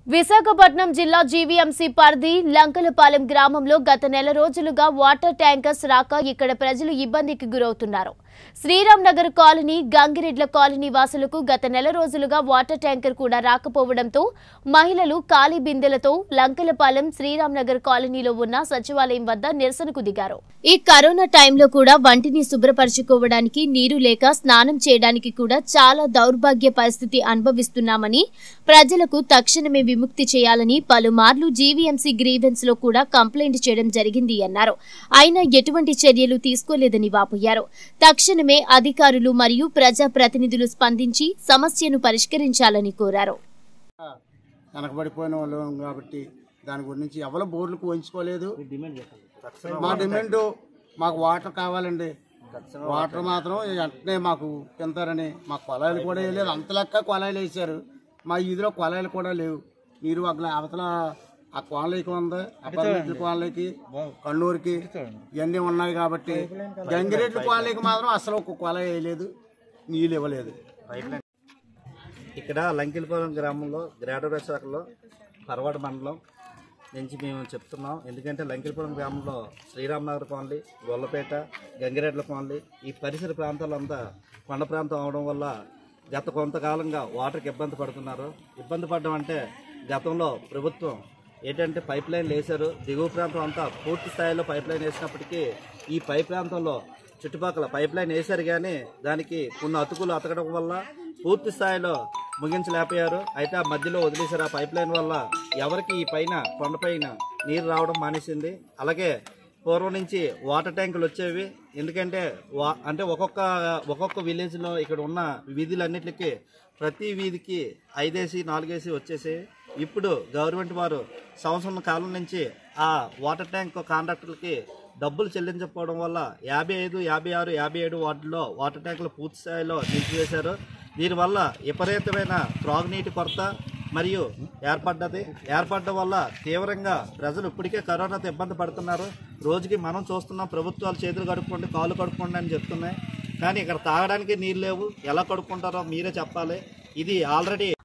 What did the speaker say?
విశాఖపట్నం జిల్లా జీవీఎంసీ పరిధి లంకలపాలెం గ్రామంలో గత నెల రోజులుగా వాటర్ ట్యాంకర్స్ రాక ఇక్కడ ప్రజలు ఇబ్బందికి గురవుతున్నారు శ్రీరామ్ నగర్ కాలనీ గంగిరెడ్ల కాలనీ వాసులకు గత నెల రోజులుగా వాటర్ ట్యాంకర్ కూడా రాకపోవడంతో మహిళలు ఖాళీ బిందెలతో లంకలపాలెం శ్రీరామ్ నగర్ కాలనీలో ఉన్న సచివాలయం వద్ద నిరసనకు దిగారు ఈ కరోనా టైంలో కూడా వంటిని శుభ్రపరచుకోవడానికి నీరు లేక స్నానం చేయడానికి కూడా చాలా దౌర్భాగ్య పరిస్థితి అనుభవిస్తున్నామని ప్రజలకు తక్షణమే విముక్తి చేయాలని పలుమార్లు జీవీఎంసీ గ్రీవెన్స్ లో కూడా కంప్లైంట్ చేయడం జరిగింది అన్నారు అయినా ఎటువంటి చర్యలు తీసుకోలేదని వాపోయారు తక్షణమే అధికారులు మరియు ప్రజా ప్రతినిధులు స్పందించి సమస్యను పరిష్కరించాలని కోరారు వెనకబడిపోయిన వాళ్ళు కాబట్టి దాని గురించి ఎవరు బోర్డులు కోయించుకోలేదు మా డిమాండ్ మాకు వాటర్ కావాలండి వాటర్ మాత్రం వెంటనే మాకు తింటారని మా కొలాయిలు కూడా వేయలేదు అంత లెక్క కొలాయిలు వేసారు మా ఈదిలో కొలాయిలు కూడా లేవు నీరు అట్లా అవతల ఆ కోనలకి ఉంది అపార్ట్మెంట్ల కోనలకి కണ്ണూరుకి ఇవన్నీ ఉన్నాయి కాబట్టి గంగిరెడ్ల కోనలకి మాత్రం అసలు ఒక కొలాయి వేయలేదు నీళ్ళు ఇవ్వలేదు ఇక్కడ లంకిలపురం గ్రామంలో గ్రేటర్ విశాఖలో పరవాడ మండలం నుంచి మేము చెప్తున్నాం ఎందుకంటే లంకిలపురం గ్రామంలో శ్రీరామనగర్ కాలనీ గొల్లపేట గంగిరెడ్ల కాలనీ ఈ పరిసర ప్రాంతాలంతా కొండ ప్రాంతం అవడం వల్ల గత కొంతకాలంగా వాటర్కి ఇబ్బంది పడుతున్నారు ఇబ్బంది పడడం అంటే గతంలో ప్రభుత్వం ఏంటంటే పైప్ లైన్లు వేశారు దిగువ ప్రాంతం అంతా పూర్తి స్థాయిలో పైప్ లైన్ వేసినప్పటికీ ఈ పై ప్రాంతంలో చుట్టుపక్కల పైప్ లైన్ వేశారు కానీ దానికి కొన్ని అతుకులు అతకడం వల్ల పూర్తి స్థాయిలో ముగించలేకపోయారు అయితే ఆ మధ్యలో వదిలేశారు ఆ పైప్ లైన్ వల్ల ఎవరికి ఈ పైన కొండపైన నీరు రావడం మానేసింది అలాగే పూర్వం నుంచి వాటర్ ట్యాంకులు వచ్చేవి ఎందుకంటే వా అంటే ఒక్కొక్క ఒక్కొక్క విలేజ్లో ఇక్కడ ఉన్న వీధులన్నిటికీ ప్రతి వీధికి ఐదేసి నాలుగేసి వచ్చేసి ఇప్పుడు గవర్నమెంట్ వారు సంవత్సరం కాలం నుంచి ఆ వాటర్ ట్యాంక్ కాంట్రాక్టర్లకి డబ్బులు చెల్లించకపోవడం వల్ల యాభై ఐదు యాభై ఆరు యాభై ఏడు వార్డుల్లో వాటర్ ట్యాంకులు పూర్తి స్థాయిలో నిలిపివేశారు దీనివల్ల విపరీతమైన త్రాగునీటి కొరత మరియు ఏర్పడ్డది ఏర్పడడం వల్ల తీవ్రంగా ప్రజలు ఇప్పటికే కరోనాతో ఇబ్బంది పడుతున్నారు రోజుకి మనం చూస్తున్నాం ప్రభుత్వాలు చేతులు కడుక్కోండి కాళ్ళు కడుక్కోండి అని చెప్తున్నాయి కానీ ఇక్కడ తాగడానికి నీళ్ళు లేవు ఎలా కడుక్కుంటారో మీరే చెప్పాలి ఇది ఆల్రెడీ